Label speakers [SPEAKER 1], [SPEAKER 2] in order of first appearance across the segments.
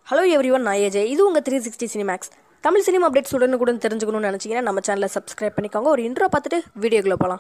[SPEAKER 1] hello every one நான் A J இது உங்கள் three sixty Cinemax Tamil cinema updates உடனுக்குடன் தெரிஞ்சுக்கணும்னு நினச்சிங்கன்னா நம்ம சேனலை சப்ஸ்கிரைப் பண்ணிக்கோங்க ஒரு இன்ட்ரோ பார்த்துட்டு வீடியோக்குள்ளே போகலாம்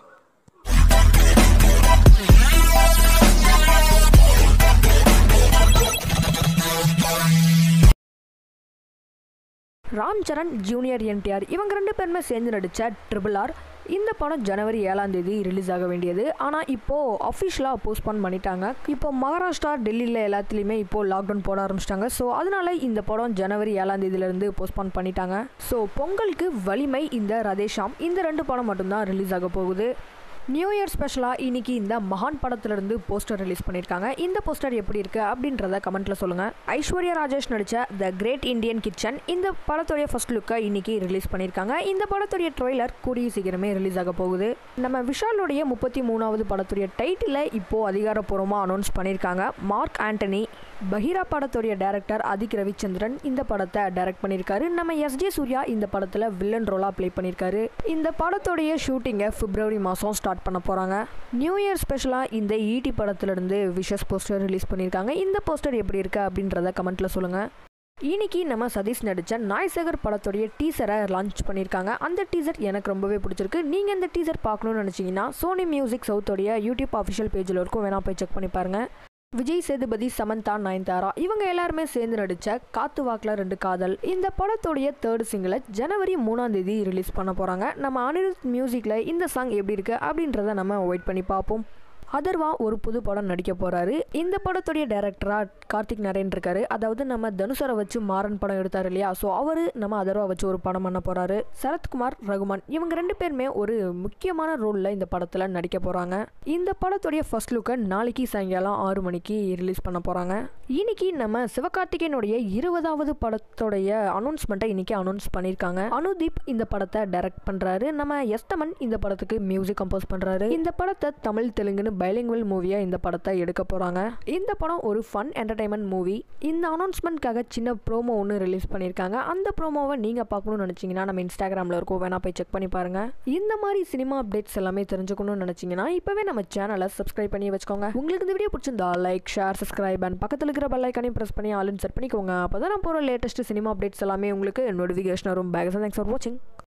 [SPEAKER 1] ராம் சரண் ஜூனியர் என்டிஆர் இவங்க ரெண்டு பேருமே சேர்ந்து நடித்த ட்ரிபிள் ஆர் இந்த படம் ஜனவரி ஏழாம் தேதி ரிலீஸ் ஆக வேண்டியது ஆனால் இப்போது அஃபிஷியலாக போஸ்ட்பான் பண்ணிட்டாங்க இப்போ மகாராஷ்டிரா டெல்லியில் எல்லாத்துலேயுமே இப்போது லாக்டவுன் போட ஆரம்பிச்சிட்டாங்க ஸோ அதனால இந்த படம் ஜனவரி ஏழாம் தேதியிலேருந்து போஸ்ட்பான் பண்ணிட்டாங்க ஸோ பொங்கலுக்கு வலிமை இந்த ரதேஷாம் இந்த ரெண்டு படம் மட்டும்தான் ரிலீஸ் ஆக போகுது நியூ இயர் ஸ்பெஷலாக இன்னைக்கு இந்த மகான் படத்துலேருந்து போஸ்டர் ரிலீஸ் பண்ணியிருக்காங்க இந்த போஸ்டர் எப்படி இருக்குது அப்படின்றத கமெண்ட்டில் சொல்லுங்கள் ஐஸ்வர்யா ராஜேஷ் நடித்த த கிரேட் இந்தியன் கிச்சன் இந்த படத்துடைய ஃபர்ஸ்ட் லுக்கை இன்னைக்கு ரிலீஸ் பண்ணியிருக்காங்க இந்த படத்துடைய ட்ரெய்லர் கூடிய சீக்கிரமே ரிலீஸ் ஆக போகுது நம்ம விஷாலுடைய முப்பத்தி மூணாவது படத்துடைய டைட்டிலை இப்போது அதிகாரப்பூர்வமாக அனௌன்ஸ் பண்ணியிருக்காங்க மார்க் ஆண்டனி பஹீரா படத்துடைய டேரக்டர் அதிக் ரவிச்சந்திரன் இந்த படத்தை டைரக்ட் பண்ணியிருக்காரு நம்ம எஸ் ஜே சூர்யா இந்த படத்தில் வில்லன் ரோலாக ப்ளே பண்ணியிருக்காரு இந்த படத்துடைய ஷூட்டிங்கை பிப்ரவரி மாதம் ஸ்டார்ட் பண்ண போகிறாங்க நியூ இயர் ஸ்பெஷலாக இந்த ஈடி படத்துலேருந்து விஷஸ் போஸ்டர் ரிலீஸ் பண்ணியிருக்காங்க இந்த போஸ்டர் எப்படி இருக்கு அப்படின்றத கமெண்ட்டில் சொல்லுங்கள் இன்னைக்கு நம்ம சதீஷ் நடித்த நாய்சகர் படத்துடைய டீசரை லான்ச் பண்ணியிருக்காங்க அந்த டீசர் எனக்கு ரொம்பவே பிடிச்சிருக்கு நீங்கள் இந்த டீசர் பார்க்கணும்னு நினச்சிங்கன்னா சோனி மியூசிக் சவுத்தோடைய யூடியூப் அஃபிஷியல் பேஜில் இருக்கும் வேணா போய் செக் பண்ணி பாருங்கள் விஜய் சேதுபதி சமந்தா நயன்தாரா இவங்க எல்லாருமே சேர்ந்து நடித்த காத்து வாக்கில் ரெண்டு காதல் இந்த படத்துடைய தேர்ட் சிங்கிளை ஜனவரி மூணாம் தேதி ரிலீஸ் பண்ண போகிறாங்க நம்ம அனிருத் மியூசிக்கில் இந்த சாங் எப்படி இருக்குது அப்படின்றத நம்ம வெயிட் பண்ணி பார்ப்போம் அதர்வா ஒரு புது படம் நடிக்க போகிறாரு இந்த படத்துடைய டைரக்டராக கார்த்திக் நரேன் இருக்காரு அதாவது நம்ம தனுஷரை வச்சு மாறன் படம் எடுத்தார் இல்லையா ஸோ அவர் நம்ம அதர்வா வச்சு ஒரு படம் பண்ண போகிறாரு சரத்குமார் ரகுமான் இவங்க ரெண்டு பேருமே ஒரு முக்கியமான ரோலில் இந்த படத்தில் நடிக்க போகிறாங்க இந்த படத்துடைய ஃபர்ஸ்ட் லுக்கை நாளைக்கு சாயங்காலம் ஆறு மணிக்கு ரிலீஸ் பண்ண போகிறாங்க இன்னைக்கு நம்ம சிவகார்த்திகேயனுடைய இருபதாவது படத்துடைய அனௌன்ஸ்மெண்ட்டை இன்னைக்கு அனௌன்ஸ் பண்ணியிருக்காங்க அனுதீப் இந்த படத்தை டைரக்ட் பண்ணுறாரு நம்ம எஸ்டமன் இந்த படத்துக்கு மியூசிக் கம்போஸ் பண்ணுறாரு இந்த படத்தை தமிழ் தெலுங்குன்னு பைலிங்குவல் மூவியாக இந்த படத்தை எடுக்க போகிறாங்க இந்த படம் ஒரு ஃபன் என்டர்டைன்மெண்ட் மூவி இந்த அனௌன்ஸ்மெண்ட்காக சின்ன ப்ரோமோ ஒன்று ரிலீஸ் பண்ணியிருக்காங்க அந்த ப்ரோமோவை நீங்கள் பார்க்கணும்னு நினச்சிங்கன்னா நம்ம இன்ஸ்டாகிராமில் இருக்கும் வேணா போய் செக் பண்ணி பாருங்கள் இந்த மாதிரி சினிமா அப்டேட்ஸ் எல்லாமே தெரிஞ்சுக்கணும்னு நினச்சிங்கன்னா இப்போவே நம்ம சேனலை சப்ஸ்கிரைப் பண்ணி வச்சுக்கோங்க உங்களுக்கு இந்த வீடியோ பிடிச்சிருந்தா லைக் ஷேர் சப்ஸ்கிரைப் அண்ட் பக்கத்தில் இருக்கிற பெல் ஐக்கானையும் ப்ரெஸ் பண்ணி ஆளுன்னு செட் பண்ணிக்கோங்க அப்போ தான் நான் போகிற லேட்டஸ்ட் சினிமா அப்டேட்ஸ் எல்லாமே உங்களுக்கு நோட்டிஃபிகேஷன் வரும் பேக் தேங்க்ஸ் ஃபார் வாட்சிங்